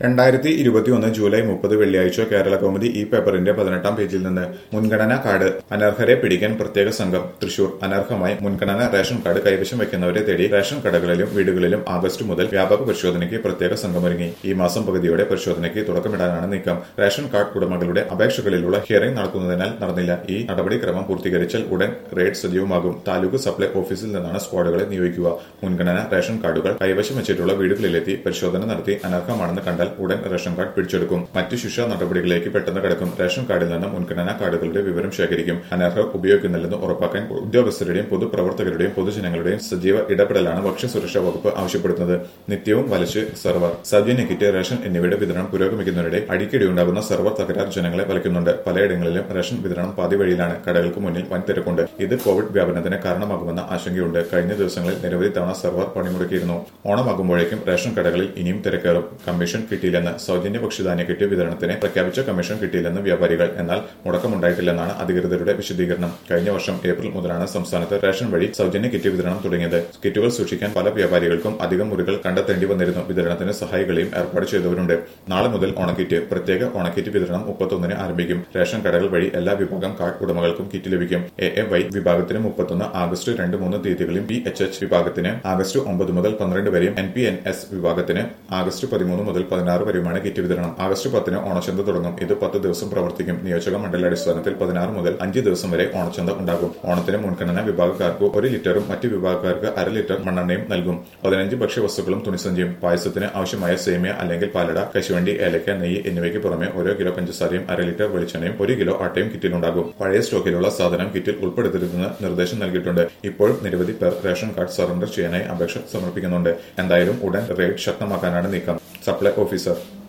രണ്ടായിരത്തി ഇരുപത്തിയൊന്ന് ജൂലൈ മുപ്പത് വെള്ളിയാഴ്ച കേരള കൗമുദി ഈ പേപ്പറിന്റെ പതിനെട്ടാം പേജിൽ നിന്ന് മുൻഗണനാ കാർഡ് അനർഹരെ പിടിക്കാൻ പ്രത്യേക സംഘം തൃശൂർ അനർഹമായി മുൻഗണന റേഷൻ കാർഡ് കൈവശം വെക്കുന്നവരെ തേടി റേഷൻ കടകളിലും വീടുകളിലും ആഗസ്റ്റ് മുതൽ വ്യാപക പരിശോധനയ്ക്ക് പ്രത്യേക സംഘമൊരുങ്ങി ഈ മാസം പകുതിയോടെ പരിശോധനയ്ക്ക് തുടക്കമിടാനാണ് നീക്കം റേഷൻ കാർഡ് ഉടമകളുടെ അപേക്ഷകളിലുള്ള ഹിയറിംഗ് നടക്കുന്നതിനാൽ നടന്നില്ല ഈ നടപടിക്രമം പൂർത്തീകരിച്ചാൽ ഉടൻ റെയ്ഡ് സജീവമാകും താലൂക്ക് സപ്ലൈ ഓഫീസിൽ നിന്നാണ് സ്ക്വാഡുകളെ നിയോഗിക്കുക മുൻഗണന റേഷൻ കാർഡുകൾ കൈവശം വെച്ചിട്ടുള്ള വീടുകളിലെത്തി പരിശോധന നടത്തി അനർഹമാണെന്ന് കണ്ടാൽ ഉടൻ റേഷൻ കാർഡ് പിടിച്ചെടുക്കും മറ്റു ശിക്ഷ നടപടികളിലേക്ക് പെട്ടെന്ന് കടക്കും റേഷൻ കാർഡിൽ നിന്ന് മുൻഗണനാ കാർഡുകളുടെ വിവരം ശേഖരിക്കും അനർഹർ ഉപയോഗിക്കുന്നില്ലെന്ന് ഉറപ്പാക്കാൻ ഉദ്യോഗസ്ഥരുടെയും പൊതുപ്രവർത്തകരുടെയും പൊതുജനങ്ങളുടെയും സജീവ ഇടപെടലാണ് ഭക്ഷ്യസുരക്ഷാ വകുപ്പ് ആവശ്യപ്പെടുന്നത് നിത്യവും വലച്ച് സെർവർ സൗജന്യ കിറ്റ് റേഷൻ എന്നിവയുടെ വിതരണം പുരോഗമിക്കുന്നതിനിടെ അടിക്കടി ഉണ്ടാകുന്ന സെർവർ തകരാർ ജനങ്ങളെ വലയ്ക്കുന്നുണ്ട് പലയിടങ്ങളിലും റേഷൻ വിതരണം പാതി വഴിയിലാണ് കടകൾക്ക് മുന്നിൽ വൻ തിരക്കുണ്ട് ഇത് കോവിഡ് വ്യാപനത്തിന് കാരണമാകുമെന്ന ആശങ്കയുണ്ട് കഴിഞ്ഞ ദിവസങ്ങളിൽ നിരവധി തവണ സെർവർ പണിമുടക്കിയിരുന്നു ഓണമാകുമ്പോഴേക്കും റേഷൻ കടകളിൽ ഇനിയും തിരക്കേറും കമ്മീഷൻ കിട്ടിയില്ലെന്ന് സൗജന്യ ഭക്ഷ്യധാന്യ കിറ്റ് വിതരണത്തിന് പ്രഖ്യാപിച്ച കമ്മീഷൻ കിട്ടിയില്ലെന്ന് വ്യാപാരികൾ എന്നാൽ മുടക്കമുണ്ടായിട്ടില്ലെന്നാണ് അധികൃതരുടെ വിശദീകരണം കഴിഞ്ഞ വർഷം ഏപ്രിൽ മുതലാണ് സംസ്ഥാനത്ത് റേഷൻ വഴി സൗജന്യ കിറ്റ് വിതരണം തുടങ്ങിയത് കിറ്റുകൾ സൂക്ഷിക്കാൻ പല വ്യാപാരികൾക്കും അധികം മുറികൾ കണ്ടെത്തേണ്ടി വന്നിരുന്നു വിതരണത്തിന് സഹായികളെയും ഏർപ്പാട് ചെയ്തവരുണ്ട് നാളെ മുതൽ ഓണക്കിറ്റ് പ്രത്യേക ഓണക്കിറ്റ് വിതരണം മുപ്പത്തൊന്നിന് ആരംഭിക്കും റേഷൻ കടകൾ വഴി എല്ലാ വിഭാഗം കാർഡ് ഉടമകൾക്കും കിറ്റ് ലഭിക്കും എ എ വൈ വിഭാഗത്തിന് മുപ്പത്തൊന്ന് ആഗസ്റ്റ് രണ്ട് മൂന്ന് തീയതികളിലും പി എച്ച് എച്ച് വിഭാഗത്തിന് ആഗസ്റ്റ് ഒമ്പത് മുതൽ പന്ത്രണ്ട് വരെയും എൻ പി എൻ എസ് വിഭാഗത്തിന് ആഗസ്റ്റ് പതിമൂന്ന് മുതൽ പതിനാറ് വരെയുമാണ് കിറ്റ് വിതരണം ആഗസ്റ്റ് പത്തിന് ഓണച്ചന്ത തുടങ്ങും ഇത് പത്ത് ദിവസം പ്രവർത്തിക്കും നിയോജക മണ്ഡലാടിസ്ഥാനത്തിൽ പതിനാറ് മുതൽ അഞ്ച് ദിവസം വരെ ഓണച്ചന്ത ഉണ്ടാകും ഓണത്തിന് മുൻഗണനാ വിഭാഗക്കാർക്ക് ഒരു ലിറ്ററും മറ്റ് വിഭാഗക്കാർക്ക് അര ലിറ്റർ മണ്ണെണ്ണയും നൽകും പതിനഞ്ച് ഭക്ഷ്യവസ്തുക്കളും തുണിസഞ്ചിയും പായസത്തിന് ആവശ്യമായ സേമിയ അല്ലെങ്കിൽ പാലട കശുവണ്ടി ഏലക്ക നെയ്യ് എന്നിവയ്ക്ക് പുറമെ ഓരോ കിലോ പഞ്ചസാരയും അര ലിറ്റർ വെളിച്ചെണ്ണയും ഒരു കിലോ ആട്ടയും കിറ്റിലുണ്ടാകും പഴയ സ്റ്റോക്കിലുള്ള സാധനം കിറ്റിൽ ഉൾപ്പെടുത്തരുതെന്ന് നിർദ്ദേശം നൽകിയിട്ടുണ്ട് ഇപ്പോഴും നിരവധി പേർ റേഷൻ കാർഡ് സറണ്ടർ ചെയ്യാനായി അപേക്ഷ സമർപ്പിക്കുന്നുണ്ട് എന്തായാലും ഉടൻ റെയ്ഡ് ശക്തമാക്കാനാണ് നീക്കം സപ്ലൈ ഓഫീസർ